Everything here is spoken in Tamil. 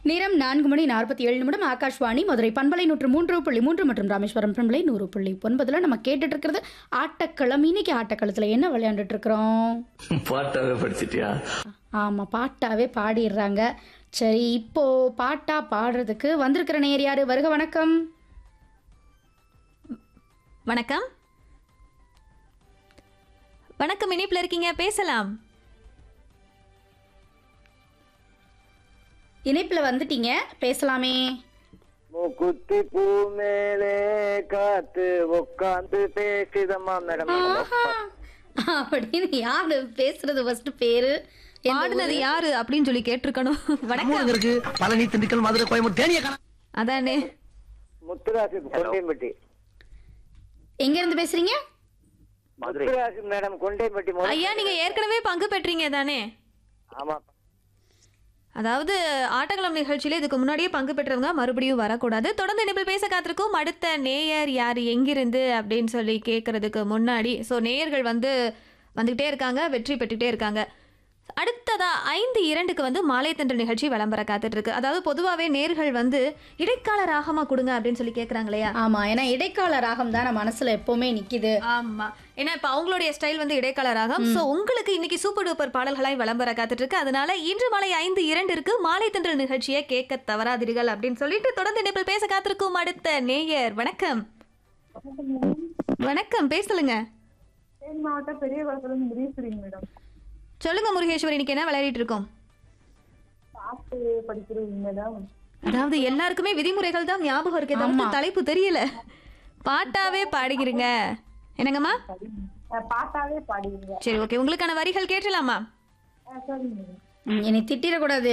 நேரம் நான்கு மணி நாற்பத்தி ஏழு நிமிடம் ஆகாஷ்வாணி மதுரை பண்பலை நூற்று மூன்று புள்ளி மூன்று மற்றும் ராமேஸ்வரம் பண்பலை நூறு புள்ளி ஒன்பதுல நம்ம கேட்டுட்டு இருக்கிறது ஆட்டக்களம் இன்னைக்கு ஆட்டக்களத்துல என்ன விளையாண்டுட்டு இருக்கிறோம் பாட்டாவே படிச்சிட்டியா ஆமா பாட்டாவே பாடிடுறாங்க சரி இப்போ பாட்டா பாடுறதுக்கு வந்திருக்கிற நேர் யாரு வருக வணக்கம் வணக்கம் வணக்கம் இனிப்புல இருக்கீங்க பேசலாம் இணைப்புல வந்துட்டீங்க பேசலாமே மூக்குத்தி பூ மேலே காத்து உட்காந்து பேசிதம்மா மேடம் ஆஹா. அப்படின்னு யாரு பேசுறது ஃபர்ஸ்ட் பேரு எந்த பாடுனது யாரு அப்படின்னு சொல்லி கேட்டிருக்கணும் வணக்கம் மூணு இருக்கு பழனி திண்டுக்கல் மதுரை கோயம்புத்தூர் தேனிய காண அதானே முத்துராசி கொண்டையம்பட்டி எங்க இருந்து பேசுறீங்க முத்துராசி மேடம் கொண்டையம்பட்டி முதல் ஐயா நீங்க ஏற்கனவே பங்கு பெற்றீங்க தானே ஆமா அதாவது ஆட்டக்களம் நிகழ்ச்சியில இதுக்கு முன்னாடியே பங்கு பெற்றவங்க மறுபடியும் வரக்கூடாது தொடர்ந்து இனிப்பில் பேச காத்திருக்கும் அடுத்த நேயர் யார் எங்கிருந்து அப்படின்னு சொல்லி கேட்கறதுக்கு முன்னாடி ஸோ நேயர்கள் வந்து வந்துகிட்டே இருக்காங்க வெற்றி பெற்றுக்கிட்டே இருக்காங்க அடுத்ததா ஐந்து இரண்டுக்கு வந்து மாலை தென்றல் நிகழ்ச்சி விளம்பர காத்துட்டு இருக்கு அதாவது பொதுவாகவே நேர்கள் வந்து இடைக்கால ராகமா கொடுங்க அப்படின்னு சொல்லி கேட்குறாங்க இல்லையா ஆமா ஏன்னா இடைக்கால ராகம் தான் நம்ம மனசுல எப்பவுமே நிக்குது ஆமா ஏன்னா இப்போ அவங்களுடைய ஸ்டைல் வந்து இடைக்கால ராகம் ஸோ உங்களுக்கு இன்னைக்கு சூப்பர் டூப்பர் பாடல்களாய் விளம்பர காத்துட்டு இருக்கு அதனால இன்று மாலை ஐந்து இரண்டிற்கு மாலை தென்றல் நிகழ்ச்சியை கேட்க தவறாதீர்கள் அப்படின்னு சொல்லிட்டு தொடர்ந்து இணைப்பில் பேச காத்திருக்கும் அடுத்த நேயர் வணக்கம் வணக்கம் பேசலுங்க தேனி மாவட்டம் பெரிய குளத்துல முரீஸ்வரிங்க மேடம் சொல்லுங்க முருகேஸ்வரி இன்னைக்கு என்ன விளையாடிட்டு இருக்கோம் பாட்டு படிக்கிறீங்க மேடம் அதாவது எல்லாருக்குமே விதிமுறைகள் தான் ஞாபகம் இருக்கு தவிர்த்து தலைப்பு தெரியல பாட்டாவே பாடுகிறீங்க என்னங்கம்மா அஹ் பாட்டாவே பாடுவீங்க சரி ஓகே உங்களுக்கான வரிகள் கேட்டலாமா அஹ் சரிங்க மேடம் ம், என்னை திட்டிடக்கூடாது